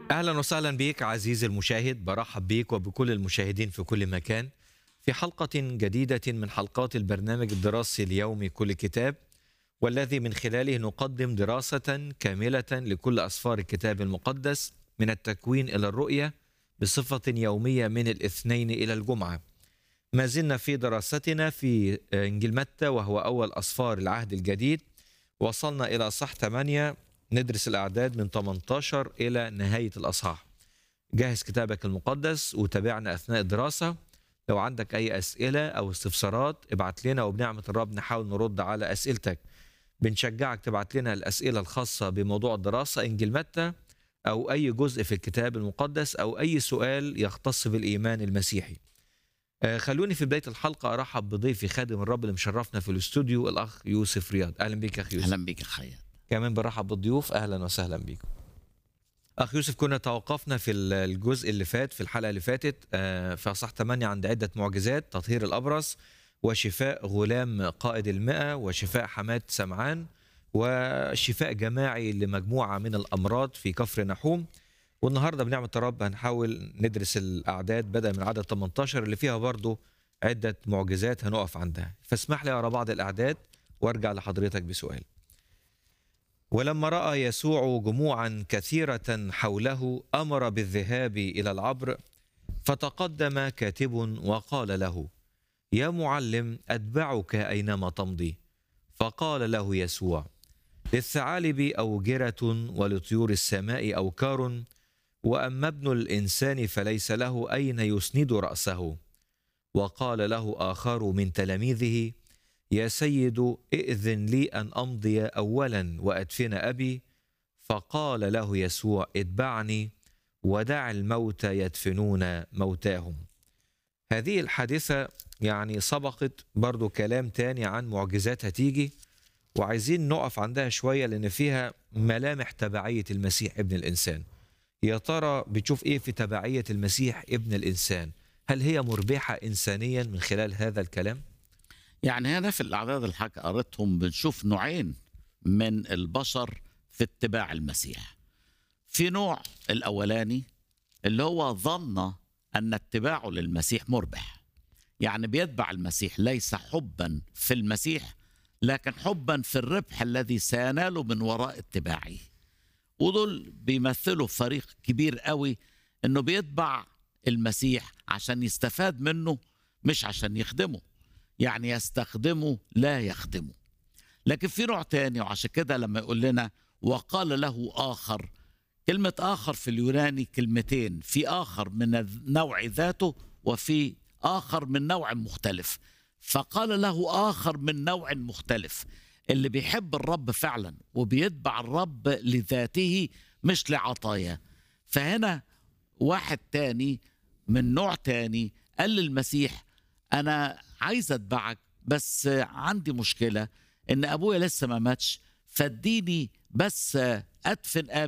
اهلا وسهلا بك عزيزي المشاهد برحب بك وبكل المشاهدين في كل مكان في حلقه جديده من حلقات البرنامج الدراسي اليومي كل كتاب والذي من خلاله نقدم دراسه كامله لكل اسفار الكتاب المقدس من التكوين الى الرؤيه بصفه يوميه من الاثنين الى الجمعه ما زلنا في دراستنا في انجيل متى وهو اول اسفار العهد الجديد وصلنا الى صح 8 ندرس الأعداد من 18 إلى نهاية الأصحاح جهز كتابك المقدس وتابعنا أثناء الدراسة لو عندك أي أسئلة أو استفسارات ابعت لنا وبنعمة الرب نحاول نرد على أسئلتك بنشجعك تبعت لنا الأسئلة الخاصة بموضوع الدراسة إنجيل متى أو أي جزء في الكتاب المقدس أو أي سؤال يختص بالإيمان المسيحي آه، خلوني في بداية الحلقة أرحب بضيفي خادم الرب اللي مشرفنا في الاستوديو الأخ يوسف رياض أهلا بك يا أخ يوسف اهلا بك يا خيال كمان برحب بالضيوف اهلا وسهلا بيكم اخ يوسف كنا توقفنا في الجزء اللي فات في الحلقه اللي فاتت آه، في اصح 8 عند عده معجزات تطهير الابرص وشفاء غلام قائد المئة وشفاء حماة سمعان وشفاء جماعي لمجموعة من الأمراض في كفر نحوم والنهاردة بنعمة الرب هنحاول ندرس الأعداد بدأ من عدد 18 اللي فيها برضو عدة معجزات هنقف عندها فاسمح لي أقرأ بعض الأعداد وارجع لحضرتك بسؤال ولما راى يسوع جموعا كثيره حوله امر بالذهاب الى العبر فتقدم كاتب وقال له يا معلم اتبعك اينما تمضي فقال له يسوع للثعالب اوجره ولطيور السماء اوكار واما ابن الانسان فليس له اين يسند راسه وقال له اخر من تلاميذه يا سيد ائذن لي ان امضي اولا وادفن ابي فقال له يسوع اتبعني ودع الموتى يدفنون موتاهم هذه الحادثه يعني سبقت برضو كلام تاني عن معجزات هتيجي وعايزين نقف عندها شويه لان فيها ملامح تبعيه المسيح ابن الانسان يا ترى بتشوف ايه في تبعيه المسيح ابن الانسان هل هي مربحه انسانيا من خلال هذا الكلام يعني هنا في الاعداد اللي حضرتك قريتهم بنشوف نوعين من البشر في اتباع المسيح في نوع الاولاني اللي هو ظن ان اتباعه للمسيح مربح يعني بيتبع المسيح ليس حبا في المسيح لكن حبا في الربح الذي سيناله من وراء اتباعه ودول بيمثلوا فريق كبير قوي انه بيتبع المسيح عشان يستفاد منه مش عشان يخدمه يعني يستخدمه لا يخدمه لكن في نوع تاني وعشان كده لما يقول لنا وقال له آخر كلمة آخر في اليوناني كلمتين في آخر من النوع ذاته وفي آخر من نوع مختلف فقال له آخر من نوع مختلف اللي بيحب الرب فعلا وبيتبع الرب لذاته مش لعطاياه فهنا واحد تاني من نوع تاني قال للمسيح أنا عايز أتبعك بس عندي مشكلة إن أبويا لسه ما ماتش فاديني بس أدفن أبي